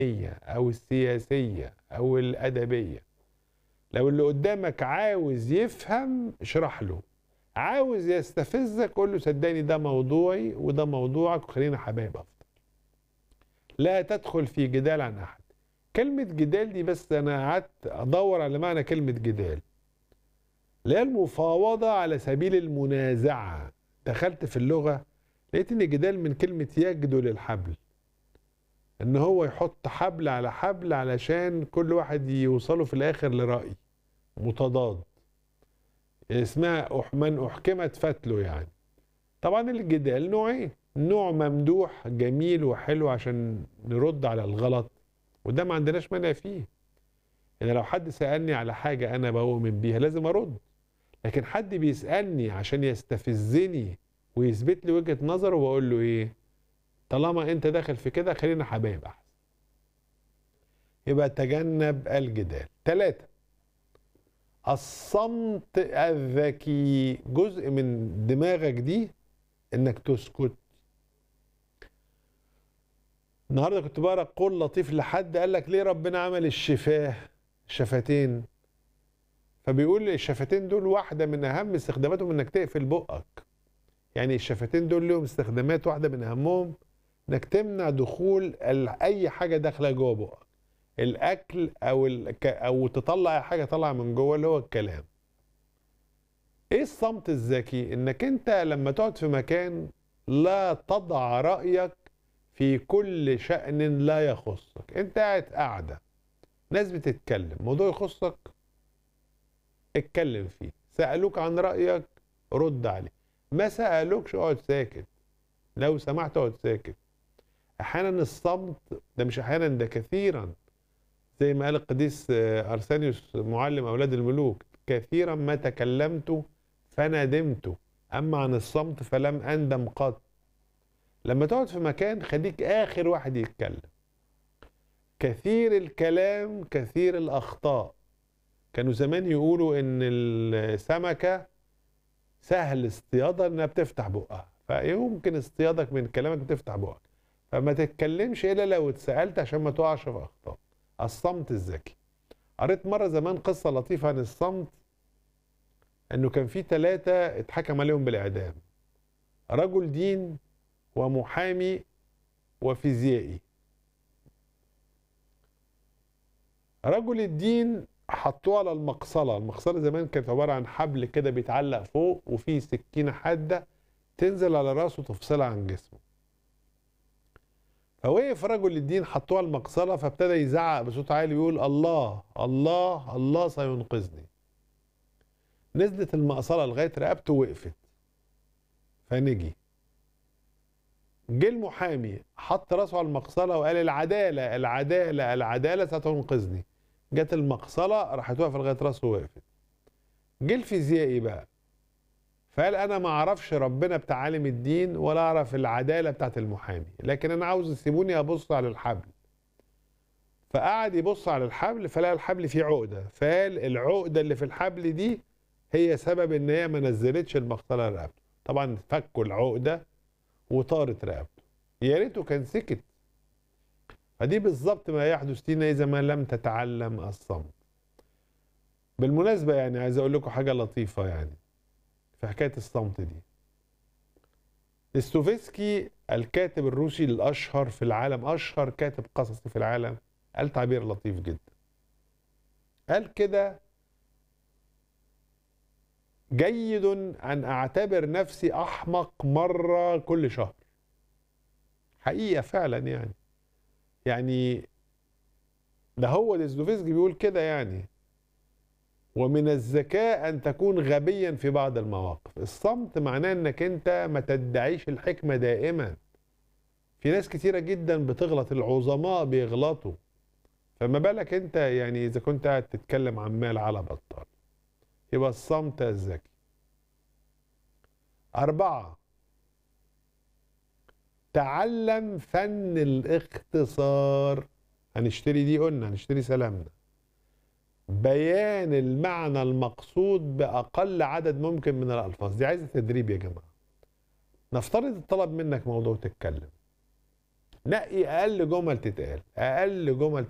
أو السياسية أو الأدبية لو اللي قدامك عاوز يفهم اشرح له عاوز يستفزك قول له صدقني ده موضوعي وده موضوعك وخلينا حبايب أفضل لا تدخل في جدال عن أحد كلمة جدال دي بس أنا قعدت أدور على معنى كلمة جدال اللي هي المفاوضة على سبيل المنازعة دخلت في اللغة لقيت إن جدال من كلمة يجدل الحبل إن هو يحط حبل على حبل علشان كل واحد يوصله في الآخر لرأي متضاد اسمها أح- من أحكمت فتله يعني طبعا الجدال نوعين نوع ممدوح جميل وحلو عشان نرد على الغلط وده ما عندناش مانع فيه يعني لو حد سألني على حاجة أنا بؤمن بيها لازم أرد لكن حد بيسألني عشان يستفزني ويثبت لي وجهة نظره وأقول له إيه طالما أنت داخل في كده خلينا حبايب أحسن يبقى تجنب الجدال ثلاثة الصمت الذكي جزء من دماغك دي انك تسكت النهارده كنت بقرا قول لطيف لحد قال لك ليه ربنا عمل الشفاه الشفتين فبيقول الشفتين دول واحده من اهم استخداماتهم انك تقفل بقك يعني الشفتين دول لهم استخدامات واحده من اهمهم انك تمنع دخول ال- اي حاجه داخله جوه بقك الاكل او ال... او تطلع اي حاجه طالعه من جوه اللي هو الكلام ايه الصمت الذكي انك انت لما تقعد في مكان لا تضع رايك في كل شأن لا يخصك انت قاعد قاعده ناس بتتكلم موضوع يخصك اتكلم فيه سألوك عن رأيك رد عليه ما سألوكش اقعد ساكت لو سمحت اقعد ساكت احيانا الصمت ده مش احيانا ده كثيرا زي ما قال القديس آه، ارسانيوس معلم اولاد الملوك كثيرا ما تكلمت فندمت اما عن الصمت فلم اندم قط لما تقعد في مكان خليك اخر واحد يتكلم كثير الكلام كثير الاخطاء كانوا زمان يقولوا ان السمكه سهل اصطيادها انها بتفتح بقها فيمكن اصطيادك من كلامك بتفتح بقك فما تتكلمش الا لو اتسالت عشان ما تقعش في اخطاء الصمت الذكي قريت مره زمان قصه لطيفه عن الصمت انه كان في ثلاثه اتحكم عليهم بالاعدام رجل دين ومحامي وفيزيائي رجل الدين حطوه على المقصلة المقصلة زمان كانت عبارة عن حبل كده بيتعلق فوق وفيه سكينة حادة تنزل على راسه تفصلها عن جسمه فوقف رجل الدين حطوه على المقصلة فابتدى يزعق بصوت عالي ويقول الله الله الله سينقذني نزلت المقصلة لغاية رقبته وقفت فنجي جه المحامي حط راسه على المقصلة وقال العدالة العدالة العدالة ستنقذني جت المقصلة راحت واقفة لغاية راسه وقفت جه الفيزيائي بقى فقال انا ما اعرفش ربنا بتاع عالم الدين ولا اعرف العدالة بتاعت المحامي لكن انا عاوز تسيبوني ابص على الحبل فقعد يبص على الحبل فلقى الحبل فيه عقدة فقال العقدة اللي في الحبل دي هي سبب ان هي ما نزلتش المقصلة رقبته طبعا فكوا العقدة وطارت رقبته يا ريته كان سكت فدي بالظبط ما يحدث لنا اذا ما لم تتعلم الصمت بالمناسبة يعني عايز اقول لكم حاجة لطيفة يعني في حكاية الصمت دي ستوفسكي الكاتب الروسي الاشهر في العالم اشهر كاتب قصصي في العالم قال تعبير لطيف جدا قال كده جيد ان اعتبر نفسي احمق مره كل شهر حقيقه فعلا يعني يعني ده هو ديزدوفسكي بيقول كده يعني ومن الذكاء ان تكون غبيا في بعض المواقف الصمت معناه انك انت ما تدعيش الحكمه دائما في ناس كتيره جدا بتغلط العظماء بيغلطوا فما بالك انت يعني اذا كنت قاعد تتكلم عمال على بطال يبقى الصمت الذكي أربعة تعلم فن الاختصار هنشتري دي قلنا هنشتري سلامنا بيان المعنى المقصود بأقل عدد ممكن من الألفاظ دي عايزة تدريب يا جماعة نفترض الطلب منك موضوع تتكلم نقي اقل جمل تتقال اقل جمل